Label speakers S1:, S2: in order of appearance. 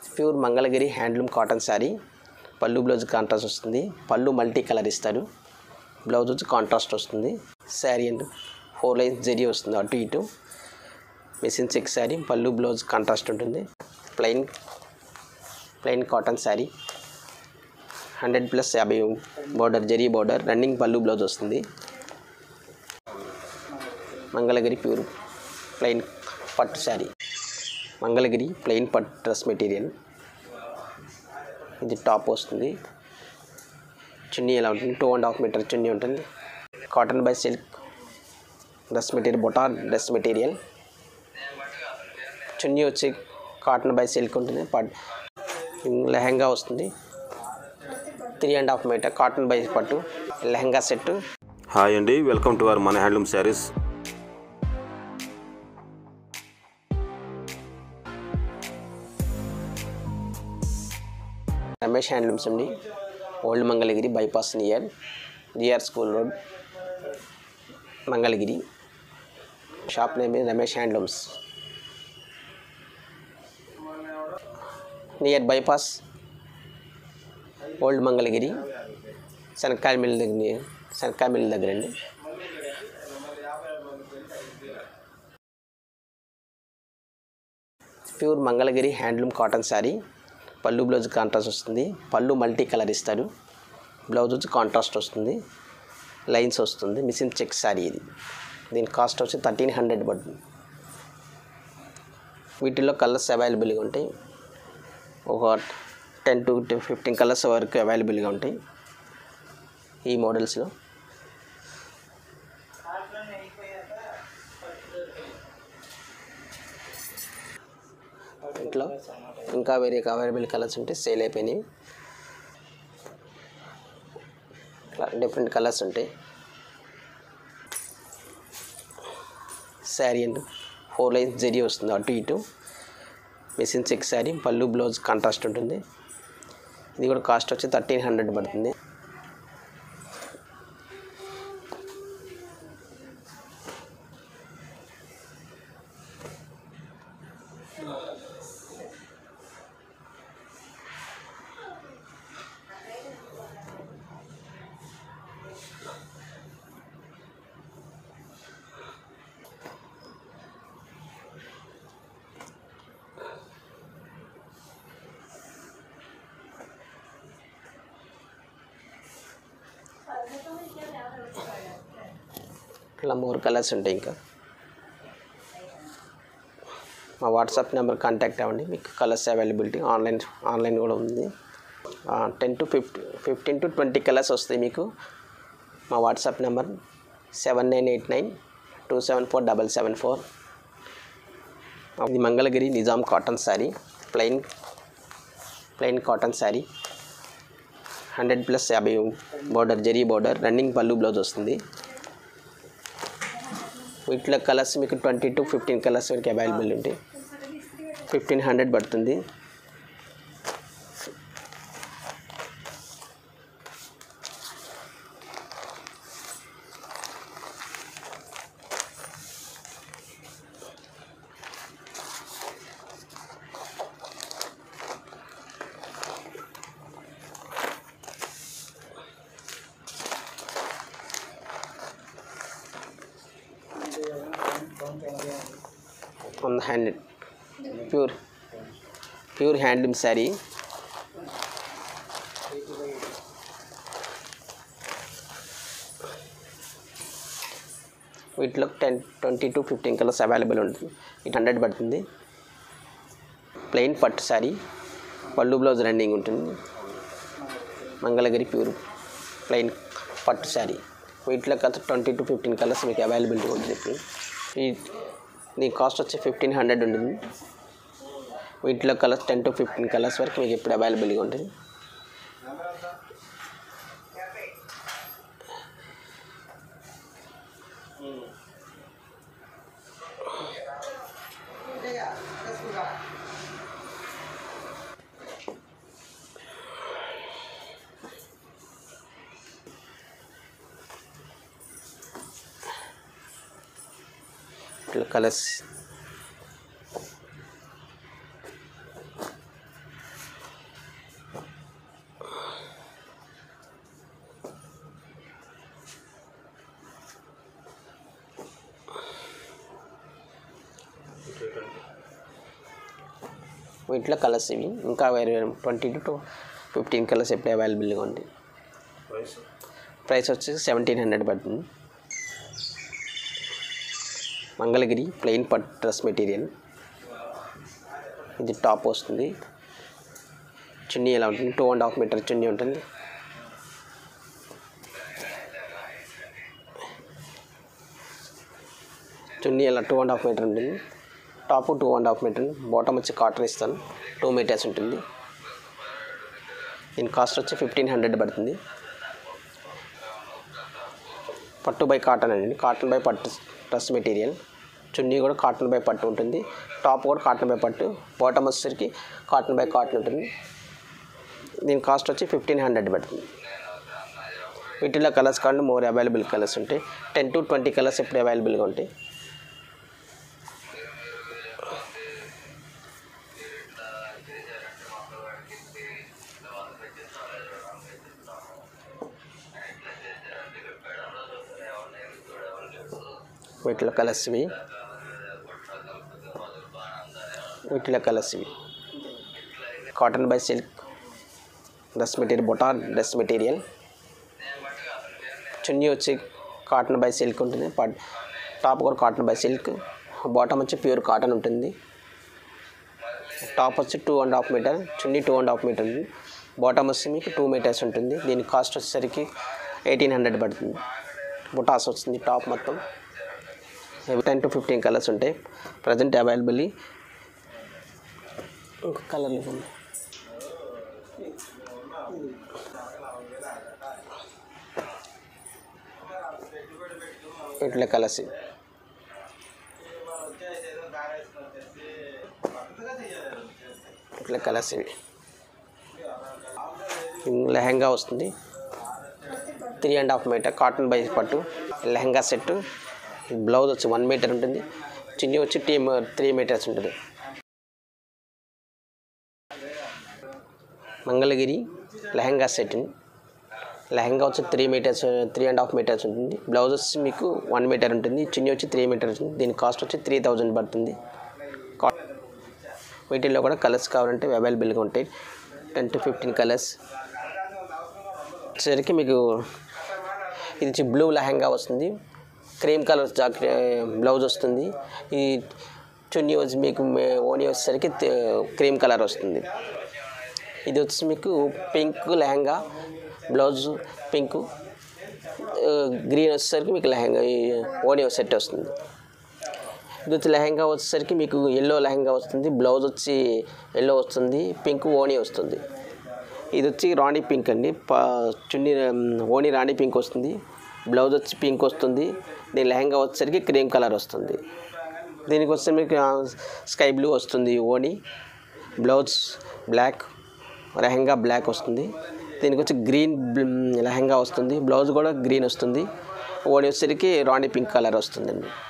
S1: Pure Mangalagiri handloom cotton saree పళ్ళు blouse contrast వస్తుంది పళ్ళు మల్టీ కలర్ ఇస్తారు బ్లౌజ్ వచ్చి కాంట్రాస్ట్ వస్తుంది saree and four lines zari వస్తుంది అటు ఇటు మిషన్ చెక్ శారీ పళ్ళు బ్లౌజ్ కాంట్రాస్ట్ ఉంటుంది plain plain cotton saree hundred plus యాభై బార్డర్ జరీ బార్డర్ రన్నింగ్ పళ్ళు బ్లౌజ్ వస్తుంది మంగళగిరి ప్యూర్ ప్లెయిన్ పట్టు శారీ మంగళగిరి ప్లెయిన్ పట్టు డ్రెస్ మెటీరియల్ ఇది టాప్ వస్తుంది చున్నీ ఎలా ఉంటుంది two and half meter chunni ఉంటుంది cotton by silk dress material బొటా డ్రెస్ మెటీరియల్ చున్నీ వచ్చి కాటన్ బై సిల్క్ ఉంటుంది పట్ లెహంగా వస్తుంది three and half meter cotton by పట్టు లెహంగా సెట్
S2: హాయ్ అండి వెల్కమ్ టు అవర్ మన హ్యాండ్లూమ్ శారీస్
S1: రమేష్ హ్యాండ్లూమ్స్ అండి old Mangalagiri bypass near G R school road Mangalagiri shop name is Ramesh handlooms near bypass old Mangalagiri శనక్కాయ mill దగ్గర శనక్కాయ మిల్ దగ్గర అండి pure Mangalagiri handloom cotton saree పళ్ళు బ్లౌజ్ కాంట్రాస్ట్ వస్తుంది పళ్ళు మల్టీ కలర్ ఇస్తారు బ్లౌజ్ వచ్చి కాంట్రాస్ట్ వస్తుంది లైన్స్ వస్తుంది మిషన్ చెక్ శారీ ఇది దీని కాస్ట్ వచ్చి థర్టీన్ హండ్రెడ్ పడుతుంది వీటిల్లో కలర్స్ అవైలబుల్గా ఉంటాయి ఒక టెన్ టు ఫిఫ్టీన్ కలర్స్ వరకు అవైలబుల్గా ఉంటాయి ఈ మోడల్స్లో ఇంట్లో ఇంకా వేరే అవైలబుల్ కలర్స్ ఉంటే సేల్ అయిపోయినాయి ఇట్లా డిఫరెంట్ కలర్స్ ఉంటాయి saree and four lines zari వస్తుంది అటు ఇటు మిషన్ చెక్ శారీ పళ్ళు బ్లౌజ్ కాంట్రాస్ట్ ఉంటుంది ఇది కూడా కాస్ట్ వచ్చి థర్టీన్ హండ్రెడ్ పడుతుంది ఇట్లా మోర్ కలర్స్ ఉంటాయి ఇంకా మా వాట్సాప్ నెంబర్ కాంటాక్ట్ అవ్వండి మీకు కలర్స్ అవైలబిలిటీ ఆన్లైన్ ఆన్లైన్ కూడా ఉంది ten to fifty fifteen to twenty colours వస్తాయి మీకు మా WhatsApp number seven nine eight nine two seven four double seven four ఇది Mangalagiri Nizam cotton saree plain plain cotton saree hundred plus యాభై border zari border running పళ్ళు blouse వస్తుంది వీటిలో కలర్స్ మీకు ట్వంటీ టు ఫిఫ్టీన్ కలర్స్ వరకు అవైలబుల్ ఉంటాయి ఫిఫ్టీన్ హండ్రెడ్ పడుతుంది on the hand pure pure handloom saree వీటిలో ten twenty to fifteen colours available ఉంటుంది ఇటు హండ్రెడ్ పడుతుంది ప్లెయిన్ పట్టు శారీ పళ్ళు బ్లౌజ్ రన్నింగ్ ఉంటుంది మంగళగిరి ప్యూర్ ప్లెయిన్ పట్టు శారీ వీటిలో కథ ట్వంటీ టు ఫిఫ్టీన్ కలర్స్ మీకు అవైలబిలిటీ ఉంటుంది ఈ దీని కాస్ట్ వచ్చి ఫిఫ్టీన్ హండ్రెడ్ ఉంటుంది వీటిలో colours ten to fifteen colours వరకు మీకు ఇప్పుడు అవైలబుల్గా ఉంటుంది ఇట్లా కలర్స్ వీటిలో కలర్స్ ఇవి ఇంకా వేరే ట్వంటీ టు ఫిఫ్టీన్ కలర్స్ ఎప్పుడు అవైలబుల్గా ఉంది ప్రైస్ వచ్చేసి సెవెంటీన్ హండ్రెడ్ పడుతుంది మంగళగిరి ప్లెయిన్ పట్ డ్రెస్ మెటీరియల్ ఇది టాప్ వస్తుంది చున్నీ ఎలా ఉంటుంది two and half meter chunni ఉంటుంది చున్నీ ఎలా టూ అండ్ హాఫ్ మీటర్ ఉంటుంది top two and half meter bottom వచ్చి కాటన్ ఇస్తాను టూ మీటర్స్ ఉంటుంది దీని కాస్ట్ వచ్చి ఫిఫ్టీన్ హండ్రెడ్ పడుతుంది పట్టు బై కాటన్ అండి కాటన్ బై పట్టు డ్రెస్ మెటీరియల్ చున్నీ కూడా కాటన్ బై పట్టు ఉంటుంది టాప్ కూడా కాటన్ బై పట్టు బాటమ్ వచ్చేసరికి కాటన్ బై కాటన్ ఉంటుంది దీని కాస్ట్ వచ్చి ఫిఫ్టీన్ హండ్రెడ్ పడుతుంది వీటిలో కలర్స్ కావాలి మోర్ అవైలబుల్ కలర్స్ ఉంటాయి టెన్ టు ట్వంటీ కలర్స్ ఎప్పుడు అవైలబుల్గా ఉంటాయి వీటిలో కలర్స్ ఇవి వీటిలో కలర్స్ ఇవి cotton by silk dress material బొటా డ్రెస్ మెటీరియల్ చున్నీ వచ్చి కాటన్ బై సిల్క్ ఉంటుంది పట్ టాప్ కూడా కాటన్ బై సిల్క్ బాటమ్ వచ్చి ప్యూర్ కాటన్ ఉంటుంది టాప్ వచ్చి two and half meter chunni two and half meter ఉంది బాటమ్ వచ్చి మీకు టూ మీటర్స్ ఉంటుంది దీని కాస్ట్ వచ్చేసరికి ఎయిటీన్ హండ్రెడ్ పడుతుంది బుటాస్ వస్తుంది టాప్ మొత్తం టెన్ టు ఫిఫ్టీన్ కలర్స్ ఉంటాయి ప్రజెంట్ అవైలబుల్ ఇంకొక కలర్ ఇవ్వండి ఇట్లా కలర్స్ ఇవి. ఇట్లా కలర్స్ ఇవి లెహంగా వస్తుంది three and half meter cotton by పట్టు లెహంగా సెట్ బ్లౌజ్ వచ్చి వన్ మీటర్ ఉంటుంది చిన్ని వచ్చి టీ త్రీ మీటర్స్ ఉంటుంది మంగళగిరి లెహంగా సెట్ లెహంగా వచ్చి three meters three and half meters ఉంటుంది బ్లౌజ్ వచ్చి మీకు వన్ మీటర్ ఉంటుంది చిన్ని వచ్చి త్రీ మీటర్స్ ఉంటుంది దీని కాస్ట్ వచ్చి త్రీ థౌజండ్ పడుతుంది కా- వీటిల్లో కూడా కలర్స్ కావాలంటే అవైలబుల్గా ఉంటాయి టెన్ టు ఫిఫ్టీన్ కలర్స్ వచ్చేసరికి మీకు ఇది వచ్చి బ్లూ లెహంగా వస్తుంది క్రీమ్ కలర్ జాకెట్ బ్లౌజ్ వస్తుంది ఈ చున్నీ వచ్చి మీకు మే- ఓని వచ్చేసరికి తే- క్రీమ్ కలర్ వస్తుంది ఇది వచ్చి మీకు pink lehenga blouse pink green వచ్చేసరికి మీకు లెహంగా ఈ ఓని సెట్ వస్తుంది ఇది వచ్చి లెహంగా వచ్చేసరికి మీకు ఎల్లో లెహంగా వస్తుంది బ్లౌజ్ వచ్చి ఎల్లో వస్తుంది పింక్ ఓని వస్తుంది ఇది వచ్చి రాణి పింక్ అండి ప చున్నీ ఉమ్, ఓని రాణి పింక్ వస్తుంది బ్లౌజ్ వచ్చి పింక్ వస్తుంది దీని లెహంగా వచ్చేసరికి క్రీమ్ కలర్ వస్తుంది దీనికి వస్తే మీకు ఆ, స్కై బ్లూ వస్తుంది ఓని బ్లౌజ్ బ్లాక్ లెహంగా బ్లాక్ వస్తుంది దీనికి వచ్చి గ్రీన్ బ్ల్- లెహంగా వస్తుంది బ్లౌజ్ కూడా గ్రీన్ వస్తుంది ఓని వచ్చేసరికి రాణి పింక్ కలర్ వస్తుందండి